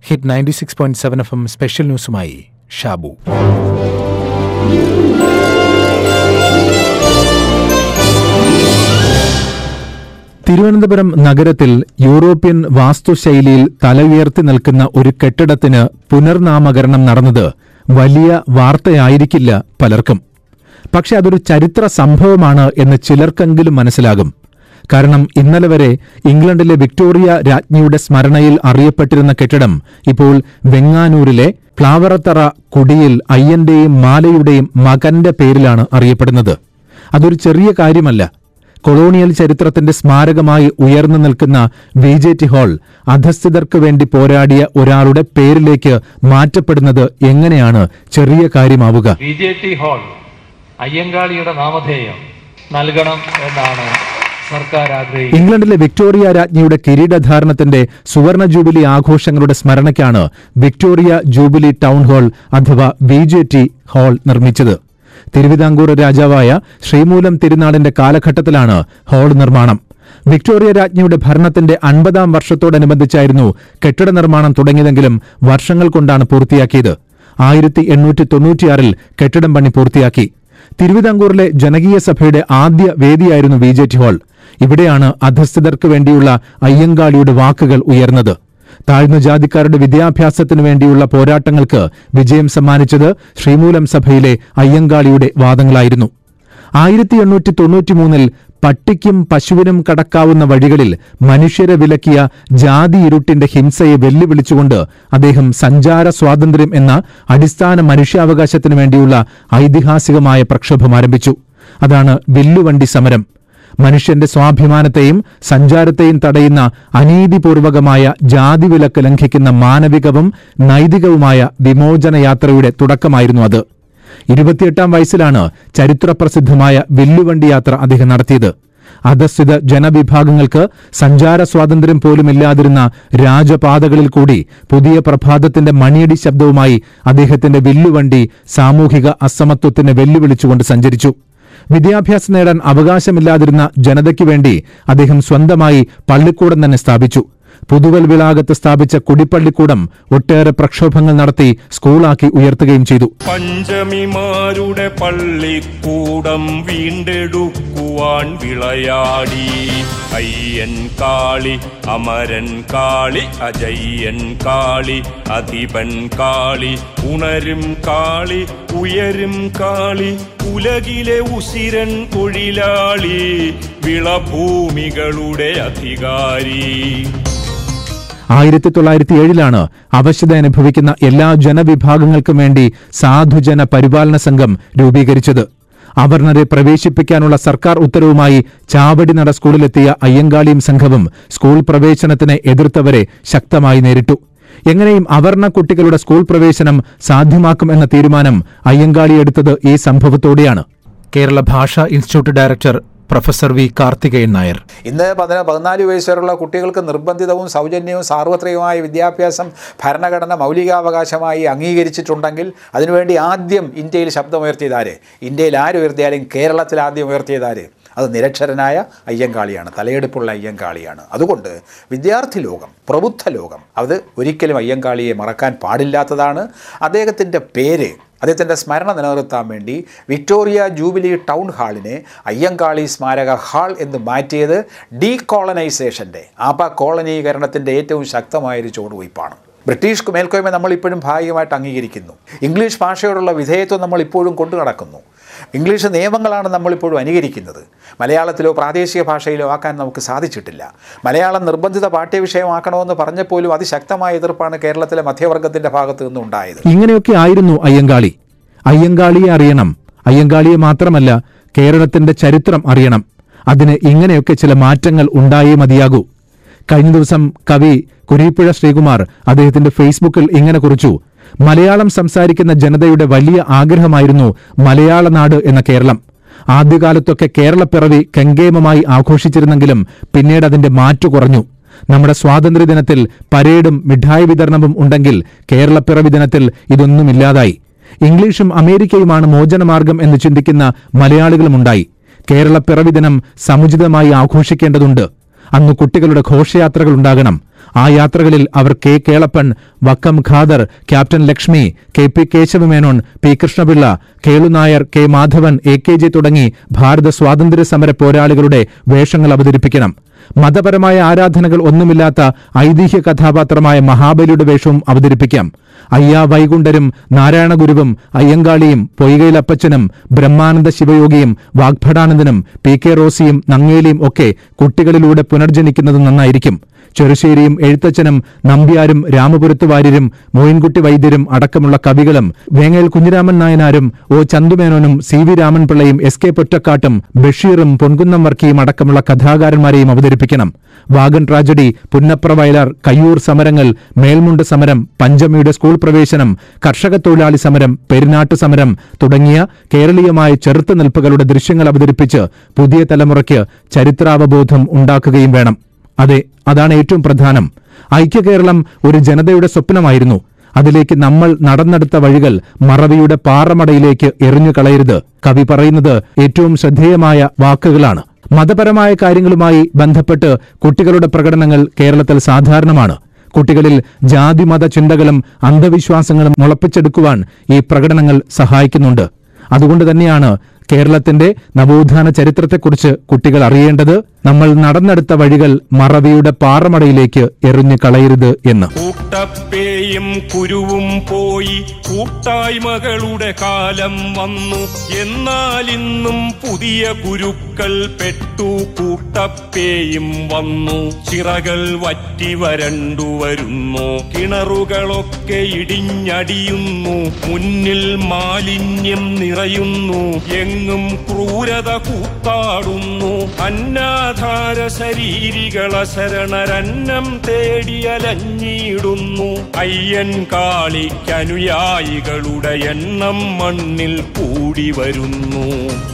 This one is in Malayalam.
hit ninety six point seven F M special ന്യൂസുമായി ഷാബു തിരുവനന്തപുരം നഗരത്തിൽ യൂറോപ്യൻ വാസ്തുശൈലിയിൽ തല ഉയർത്തി നിൽക്കുന്ന ഒരു കെട്ടിടത്തിന് പുനർനാമകരണം നടന്നത് വലിയ വാർത്തയായിരിക്കില്ല പലർക്കും പക്ഷെ അതൊരു ചരിത്ര സംഭവമാണ് എന്ന് ചിലർക്കെങ്കിലും മനസ്സിലാകും കാരണം ഇന്നലെ വരെ ഇംഗ്ലണ്ടിലെ വിക്ടോറിയ രാജ്ഞിയുടെ സ്മരണയിൽ അറിയപ്പെട്ടിരുന്ന കെട്ടിടം ഇപ്പോൾ വെങ്ങാനൂരിലെ പ്ലാവറത്തറ കുടിയിൽ അയ്യന്റെയും മാലയുടെയും മകന്റെ പേരിലാണ് അറിയപ്പെടുന്നത് അതൊരു ചെറിയ കാര്യമല്ല കൊളോണിയൽ ചരിത്രത്തിന്റെ സ്മാരകമായി ഉയർന്നു നിൽക്കുന്ന വി ജെ ടി ഹാൾ അധസ്ഥിതർക്ക് വേണ്ടി പോരാടിയ ഒരാളുടെ പേരിലേക്ക് മാറ്റപ്പെടുന്നത് എങ്ങനെയാണ് ചെറിയ കാര്യമാവുക ബി ജെ ടി ഹാൾ അയ്യങ്കാളിയുടെ നാമധേയം നൽകണം എന്നാണ് സർക്കാർ ആഗ്രഹിക്കുന്നത് ഇംഗ്ലണ്ടിലെ വിക്ടോറിയ രാജ്ഞിയുടെ കിരീടധാരണത്തിന്റെ സുവർണ ജൂബിലി ആഘോഷങ്ങളുടെ സ്മരണയ്ക്കാണ് വിക്ടോറിയ ജൂബിലി ടൗൺ ഹാൾ അഥവാ വി ജെ ടി ഹാൾ നിർമ്മിച്ചത് തിരുവിതാംകൂർ രാജാവായ ശ്രീമൂലം തിരുനാളിന്റെ കാലഘട്ടത്തിലാണ് ഹാൾ നിർമ്മാണം വിക്ടോറിയ രാജ്ഞിയുടെ ഭരണത്തിന്റെ അൻപതാം വർഷത്തോടനുബന്ധിച്ചായിരുന്നു കെട്ടിട നിർമ്മാണം തുടങ്ങിയതെങ്കിലും വർഷങ്ങൾ കൊണ്ടാണ് പൂർത്തിയാക്കിയത് ആയിരത്തി എണ്ണൂറ്റി തൊണ്ണൂറ്റിയാറിൽ കെട്ടിടം പണി പൂർത്തിയാക്കി തിരുവിതാംകൂറിലെ ജനകീയ സഭയുടെ ആദ്യ വേദിയായിരുന്നു വി ജെ ടി ഹാൾ ഇവിടെയാണ് അധസ്ഥിതർക്ക് വേണ്ടിയുള്ള അയ്യങ്കാളിയുടെ വാക്കുകൾ ഉയർന്നത് താഴ്ന്ന ജാതിക്കാരുടെ വിദ്യാഭ്യാസത്തിനു വേണ്ടിയുള്ള പോരാട്ടങ്ങൾക്ക് വിജയം സമ്മാനിച്ചത് ശ്രീമൂലം സഭയിലെ അയ്യങ്കാളിയുടെ വാദങ്ങളായിരുന്നു ആയിരത്തി എണ്ണൂറ്റി തൊണ്ണൂറ്റിമൂന്നിൽ പട്ടിക്കും പശുവിനും കടക്കാവുന്ന വഴികളിൽ മനുഷ്യരെ വിലക്കിയ ജാതി ഇരുട്ടിന്റെ ഹിംസയെ വെല്ലുവിളിച്ചുകൊണ്ട് അദ്ദേഹം സഞ്ചാര സ്വാതന്ത്ര്യം എന്ന അടിസ്ഥാന മനുഷ്യാവകാശത്തിനു വേണ്ടിയുള്ള ഐതിഹാസികമായ പ്രക്ഷോഭം ആരംഭിച്ചു അതാണ് വില്ലുവണ്ടി സമരം മനുഷ്യന്റെ സ്വാഭിമാനത്തെയും സഞ്ചാരത്തെയും തടയുന്ന അനീതിപൂർവകമായ ജാതിവിലക്ക് ലംഘിക്കുന്ന മാനവികവും നൈതികവുമായ വിമോചന യാത്രയുടെ തുടക്കമായിരുന്നു അത് ഇരുപത്തിയെട്ടാം വയസ്സിലാണ് ചരിത്രപ്രസിദ്ധമായ വില്ലുവണ്ടി യാത്ര അദ്ദേഹം നടത്തിയത് അധസ്ഥിത ജനവിഭാഗങ്ങൾക്ക് സഞ്ചാര സ്വാതന്ത്ര്യം പോലുമില്ലാതിരുന്ന രാജപാതകളിൽ കൂടി പുതിയ പ്രഭാതത്തിന്റെ മണിയടി ശബ്ദവുമായി അദ്ദേഹത്തിന്റെ വില്ലുവണ്ടി സാമൂഹിക അസമത്വത്തിന് വെല്ലുവിളിച്ചുകൊണ്ട് സഞ്ചരിച്ചു വിദ്യാഭ്യാസം നേടാൻ അവകാശമില്ലാതിരുന്ന ജനതയ്ക്കു വേണ്ടി അദ്ദേഹം സ്വന്തമായി പള്ളിക്കൂടം തന്നെ സ്ഥാപിച്ചു പുതുവൽ വിളാകത്ത് സ്ഥാപിച്ച കുടിപ്പള്ളിക്കൂടം ഒട്ടേറെ പ്രക്ഷോഭങ്ങൾ നടത്തി സ്കൂളാക്കി ഉയർത്തുകയും ചെയ്തു പഞ്ചമിമാരുടെ പള്ളിക്കൂടം വീണ്ടെടുക്കുവാൻ വിളയാടി അയ്യൻ കാളി അമരൻ കാളി അജയ്യൻ കാളി അധിപൻ കാളി ഉണരും കാളി ഉയരും കാളി ഉലകിലെ ഉസിരൻ തൊഴിലാളി വിളഭൂമികളുടെ അധികാരി ആയിരത്തി തൊള്ളായിരത്തി ഏഴിലാണ് അവശത അനുഭവിക്കുന്ന എല്ലാ ജനവിഭാഗങ്ങൾക്കും വേണ്ടി സാധുജന പരിപാലന സംഘം രൂപീകരിച്ചത് അവർണരെ പ്രവേശിപ്പിക്കാനുള്ള സർക്കാർ ഉത്തരവുമായി ചാവടി നട സ്കൂളിലെത്തിയ അയ്യങ്കാളിയും സംഘവും സ്കൂൾ പ്രവേശനത്തിന് എതിർത്തവരെ ശക്തമായി നേരിട്ടു എങ്ങനെയും അവർണ കുട്ടികളുടെ സ്കൂൾ പ്രവേശനം സാധ്യമാക്കും എന്ന തീരുമാനം അയ്യങ്കാളി എടുത്തത് ഈ സംഭവത്തോടെയാണ് കേരള ഭാഷാ institute director professor V Karthikeyan Nair ഇന്ന് പതിന പതിനാല് വയസ്സ് വരെയുള്ള കുട്ടികൾക്ക് നിർബന്ധിതവും സൗജന്യവും സാർവത്രികമായ വിദ്യാഭ്യാസം ഭരണഘടന മൗലികാവകാശമായി അംഗീകരിച്ചിട്ടുണ്ടെങ്കിൽ അതിനുവേണ്ടി ആദ്യം ഇന്ത്യയിൽ ശബ്ദമുയർത്തിയതാര് ഇന്ത്യയിൽ ആര് ഉയർത്തിയാലും കേരളത്തിൽ ആദ്യം ഉയർത്തിയതാര് അത് നിരക്ഷരനായ അയ്യങ്കാളിയാണ് തലയെടുപ്പുള്ള അയ്യങ്കാളിയാണ് അതുകൊണ്ട് വിദ്യാർത്ഥി ലോകം പ്രബുദ്ധ ലോകം അത് ഒരിക്കലും അയ്യങ്കാളിയെ മറക്കാൻ പാടില്ലാത്തതാണ് അദ്ദേഹത്തിൻ്റെ പേര് അദ്ദേഹത്തിൻ്റെ സ്മരണ നിലനിർത്താൻ വേണ്ടി വിക്ടോറിയ ജൂബിലി ടൗൺ ഹാളിനെ അയ്യങ്കാളി സ്മാരക ഹാൾ എന്ന് മാറ്റിയത് ഡീകോളനൈസേഷൻ്റെ ആപ കോളനീകരണത്തിൻ്റെ ഏറ്റവും ശക്തമായൊരു ചുവടുവയ്പ്പാണ് ബ്രിട്ടീഷ് മേൽക്കോയ്മ നമ്മൾ ഇപ്പോഴും ഭാഗികമായിട്ട് അംഗീകരിക്കുന്നു ഇംഗ്ലീഷ് ഭാഷയോടുള്ള വിധേയത്വം നമ്മൾ ഇപ്പോഴും കൊണ്ടു നടക്കുന്നു ഇംഗ്ലീഷ് നിയമങ്ങളാണ് നമ്മളിപ്പോഴും അനുകരിക്കുന്നത് മലയാളത്തിലോ പ്രാദേശിക ഭാഷയിലോ ആക്കാൻ നമുക്ക് സാധിച്ചിട്ടില്ല മലയാളം നിർബന്ധിത പാഠ്യവിഷയമാക്കണമെന്ന് പറഞ്ഞപ്പോലും അതിശക്തമായ എതിർപ്പാണ് കേരളത്തിലെ മധ്യവർഗത്തിൻ്റെ ഭാഗത്തു നിന്നുണ്ടായത് ഇങ്ങനെയൊക്കെ ആയിരുന്നു അയ്യങ്കാളി അയ്യങ്കാളിയെ അറിയണം അയ്യങ്കാളിയെ മാത്രമല്ല കേരളത്തിന്റെ ചരിത്രം അറിയണം അതിന് ഇങ്ങനെയൊക്കെ ചില മാറ്റങ്ങൾ ഉണ്ടായേ മതിയാകൂ കഴിഞ്ഞ ദിവസം കവി കുരീപ്പുഴ ശ്രീകുമാർ അദ്ദേഹത്തിന്റെ ഫേസ്ബുക്കിൽ ഇങ്ങനെ കുറിച്ചു മലയാളം സംസാരിക്കുന്ന ജനതയുടെ വലിയ ആഗ്രഹമായിരുന്നു മലയാള നാട് എന്ന കേരളം ആദ്യകാലത്തൊക്കെ കേരളപ്പിറവി കെങ്കേമമായി ആഘോഷിച്ചിരുന്നെങ്കിലും പിന്നീട് അതിന്റെ മാറ്റു കുറഞ്ഞു നമ്മുടെ സ്വാതന്ത്ര്യദിനത്തിൽ പരേഡും മിഠായി വിതരണവും ഉണ്ടെങ്കിൽ കേരളപ്പിറവി ദിനത്തിൽ ഇതൊന്നുമില്ലാതായി ഇംഗ്ലീഷും അമേരിക്കയുമാണ് മോചനമാർഗം എന്ന് ചിന്തിക്കുന്ന മലയാളികളുമുണ്ടായി കേരളപ്പിറവി ദിനം സമുചിതമായി ആഘോഷിക്കേണ്ടതുണ്ട് അന്ന് കുട്ടികളുടെ ഘോഷയാത്രകൾ ഉണ്ടാകണം ആ യാത്രകളിൽ അവർ K Kelappan Vakkom Khader captain Lakshmi K P Kesavamenon P Krishnapillai Kelunair K Madhavan A K J തുടങ്ങി ഭാരത സ്വാതന്ത്ര്യ സമര പോരാളികളുടെ വേഷങ്ങൾ അവതരിപ്പിക്കണം മതപരമായ ആരാധനകൾ ഒന്നുമില്ലാത്ത ഐതിഹ്യ കഥാപാത്രമായ മഹാബലിയുടെ വേഷവും അവതരിപ്പിക്കാം അയ്യാ വൈകുണ്ഠരും നാരായണഗുരുവും അയ്യങ്കാളിയും പൊയ്കയിലപ്പച്ചനും ബ്രഹ്മാനന്ദ ശിവയോഗിയും വാഗ്ഭടാനന്ദനും പി കെ റോസിയും നങ്ങേലിയും ഒക്കെ കുട്ടികളിലൂടെ പുനർജനിക്കുന്നത് നന്നായിരിക്കും ചെറുശ്ശേരിയും എഴുത്തച്ഛനും നമ്പ്യാരും രാമപുരത്ത് വാര്യരും മോയിൻകുട്ടി വൈദ്യരും അടക്കമുള്ള കവികളും വേങ്ങേൽ കുഞ്ഞിരാമൻ നായനാരും ഒ ചന്തുമേനോനും സി വി രാമൻപിള്ളയും എസ് കെ പൊറ്റക്കാട്ടും ബഷീറും പൊൻകുന്നം വർക്കിയും അടക്കമുള്ള കഥാകാരന്മാരെയും അവതരിപ്പിക്കണം വാഗൺ ട്രാജഡി പുന്നപ്ര വയലാർ കയ്യൂർ സമരങ്ങൾ മേൽമുണ്ട് സമരം പഞ്ചമിയുടെ സ്കൂൾ പ്രവേശനം കർഷക തൊഴിലാളി സമരം പെരുന്നാട്ടു സമരം തുടങ്ങിയ കേരളീയമായ ചെറുത്തുനിൽപ്പുകളുടെ ദൃശ്യങ്ങൾ അവതരിപ്പിച്ച് പുതിയ തലമുറയ്ക്ക് ചരിത്രാവബോധം ഉണ്ടാക്കുകയും വേണം അതെ അതാണ് ഏറ്റവും പ്രധാനം ഐക്യകേരളം ഒരു ജനതയുടെ സ്വപ്നമായിരുന്നു അതിലേക്ക് നമ്മൾ നടന്നെടുത്ത വഴികൾ മറവിയുടെ പാറമടയിലേക്ക് എറിഞ്ഞു കളയരുത് കവി പറയുന്നത് ഏറ്റവും ശ്രദ്ധേയമായ വാക്കുകളാണ് മതപരമായ കാര്യങ്ങളുമായി ബന്ധപ്പെട്ട് കുട്ടികളുടെ പ്രകടനങ്ങൾ കേരളത്തിൽ സാധാരണമാണ് കുട്ടികളിൽ ജാതിമത ചിന്തകളും അന്ധവിശ്വാസങ്ങളും മുളപ്പിച്ചെടുക്കുവാൻ ഈ പ്രകടനങ്ങൾ സഹായിക്കുന്നുണ്ട് അതുകൊണ്ട് തന്നെയാണ് കേരളത്തിന്റെ നവോത്ഥാന ചരിത്രത്തെക്കുറിച്ച് കുട്ടികൾ അറിയേണ്ടത് നമ്മൾ നടന്നെടുത്ത വഴികൾ മറവിയുടെ പാറമടയിലേക്ക് എറിഞ്ഞു കളയരുത് എന്ന് കൂട്ടപ്പേയും കുരുവും പോയി കൂട്ടായ്മകളുടെ കാലം വന്നു എന്നാൽ ഇന്നും പുതിയ കുരുക്കൾ പെട്ടു കൂട്ടപ്പേയും വന്നു ചിറകൾ വറ്റി വരണ്ടു വരുന്നു കിണറുകളൊക്കെ ഇടിഞ്ഞടിയുന്നു മുന്നിൽ മാലിന്യം നിറയുന്നു എങ്ങും ക്രൂരത കൂത്താടുന്നു അന്നാധാര ശരീരികള ശരണരന്നം തേടിയലഞ്ഞിടുന്നു അയ്യൻ കാളിക്കനുയായികളുടെ എണ്ണം മണ്ണിൽ കൂടി വരുന്നു